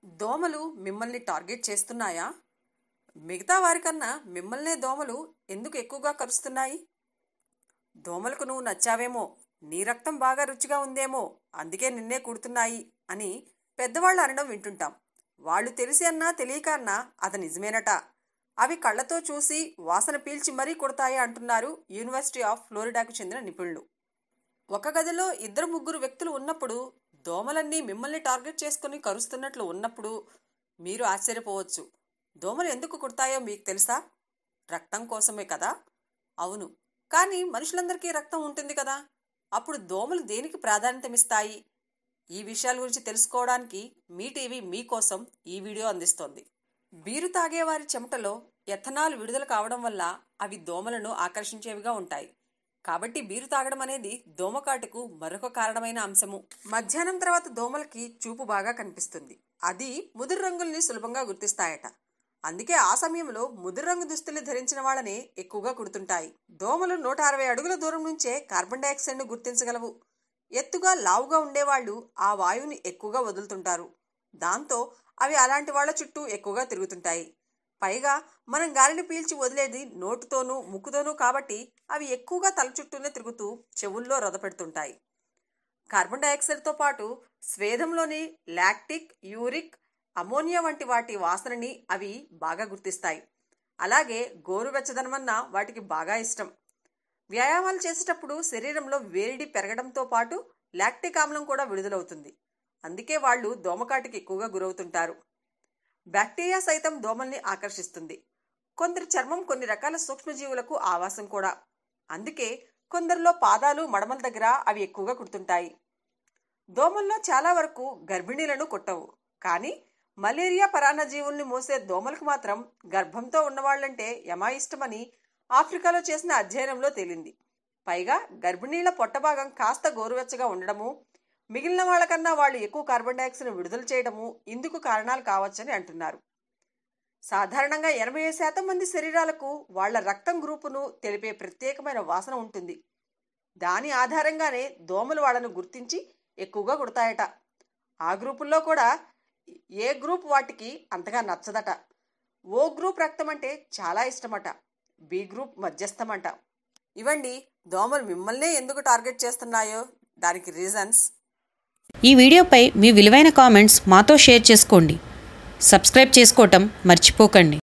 దోమలు మిమ్మల్ని టార్గెట్ చేస్తున్నాయా మిగతా వారికన్నా మిమ్మల్నే దోమలు ఎందుకు ఎక్కువగా కరుస్తున్నాయి దోమలకు నువ్వు నచ్చావేమో నీ రక్తం బాగా రుచిగా ఉందేమో అందుకే నిన్నే కుడుతున్నాయి అని పెద్దవాళ్ళు అనడం వింటుంటాం వాళ్ళు తెలిసి అన్నా తెలియక అన్నా అది నిజమేనట అవి కళ్ళతో చూసి వాసన పీల్చి మరీ కొడతాయి అంటున్నారు యూనివర్సిటీ ఆఫ్ ఫ్లోరిడాకు చెందిన నిపుణులు ఒక గదిలో ఇద్దరు ముగ్గురు వ్యక్తులు ఉన్నప్పుడు దోమలన్నీ మిమ్మల్ని టార్గెట్ చేసుకుని కరుస్తున్నట్లు ఉన్నప్పుడు మీరు ఆశ్చర్యపోవచ్చు దోమలు ఎందుకు కుడతాయో మీకు తెలుసా రక్తం కోసమే కదా అవును కానీ మనుషులందరికీ రక్తం ఉంటుంది కదా అప్పుడు దోమలు దేనికి ప్రాధాన్యతమిస్తాయి ఈ విషయాల గురించి తెలుసుకోవడానికి మీ టీవీ మీకోసం ఈ వీడియో అందిస్తోంది బీరు తాగేవారి చెమటలో ఎథనాల్ విడుదల కావడం వల్ల అవి దోమలను ఆకర్షించేవిగా ఉంటాయి కాబట్టి బీరు తాగడం అనేది దోమకాటుకు మరొక కారణమైన అంశము మధ్యాహ్నం తర్వాత దోమలకి చూపు బాగా కనిపిస్తుంది అది ముదురు రంగుల్ని సులభంగా గుర్తిస్తాయట అందుకే ఆ సమయంలో ముదురు రంగు దుస్తులు ధరించిన వాళ్ళనే ఎక్కువగా కుడుతుంటాయి దోమలు నూట అరవై అడుగుల దూరం నుంచే కార్బన్ డైఆక్సైడ్ ను గుర్తించగలవు ఎత్తుగా లావుగా ఉండేవాళ్ళు ఆ వాయువుని ఎక్కువగా వదులుతుంటారు దాంతో అవి అలాంటి వాళ్ళ చుట్టూ ఎక్కువగా తిరుగుతుంటాయి పైగా మనం గాలిని పీల్చి వదిలేది నోటుతోనూ ముక్కుతోనూ కాబట్టి అవి ఎక్కువగా తల చుట్టూనే తిరుగుతూ చెవుల్లో రొదపెడుతుంటాయి కార్బన్ డైఆక్సైడ్తో పాటు స్వేదంలోని లాక్టిక్ యూరిక్ అమోనియా వంటి వాటి వాసనని అవి బాగా గుర్తిస్తాయి అలాగే గోరువెచ్చదనమన్న వాటికి బాగా ఇష్టం వ్యాయామాలు చేసేటప్పుడు శరీరంలో వేడి పెరగడంతో పాటు లాక్టిక్ ఆమ్లం కూడా విడుదలవుతుంది అందుకే వాళ్ళు దోమకాటికి ఎక్కువగా గురవుతుంటారు బ్యాక్టీరియా సైతం దోమల్ని ఆకర్షిస్తుంది కొందరి చర్మం కొన్ని రకాల సూక్ష్మజీవులకు ఆవాసం కూడా అందుకే కొందరిలో పాదాలు మడమల దగ్గర అవి ఎక్కువగా కుడుతుంటాయి దోమల్లో చాలా వరకు గర్భిణీలను కొట్టవు కానీ మలేరియా పరాన్నజీవుల్ని మోసే దోమలకు మాత్రం గర్భంతో ఉన్నవాళ్లంటే యమాయిష్టమని ఆఫ్రికాలో చేసిన అధ్యయనంలో తేలింది పైగా గర్భిణీల పొట్టభాగం కాస్త గోరువెచ్చగా ఉండడము మిగిలిన వాళ్ళకన్నా వాళ్ళు ఎక్కువ కార్బన్ డైఆక్సైడ్ విడుదల చేయడము ఇందుకు కారణాలు కావచ్చని అంటున్నారు సాధారణంగా ఎనభై శాతం మంది శరీరాలకు వాళ్ల రక్తం గ్రూపును తెలిపే ప్రత్యేకమైన వాసన ఉంటుంది దాని ఆధారంగానే దోమలు వాళ్ళను గుర్తించి ఎక్కువగా కుడతాయట ఆ గ్రూపుల్లో కూడా ఏ గ్రూప్ వాటికి అంతగా నచ్చదట ఓ గ్రూప్ రక్తం అంటే చాలా ఇష్టమట బి గ్రూప్ మధ్యస్థమట ఇవండి దోమలు మిమ్మల్నే ఎందుకు టార్గెట్ చేస్తున్నాయో దానికి రీజన్స్ ఈ వీడియోపై మీ విలువైన కామెంట్స్ మాతో షేర్ చేసుకోండి సబ్స్క్రైబ్ చేసుకోవటం మర్చిపోకండి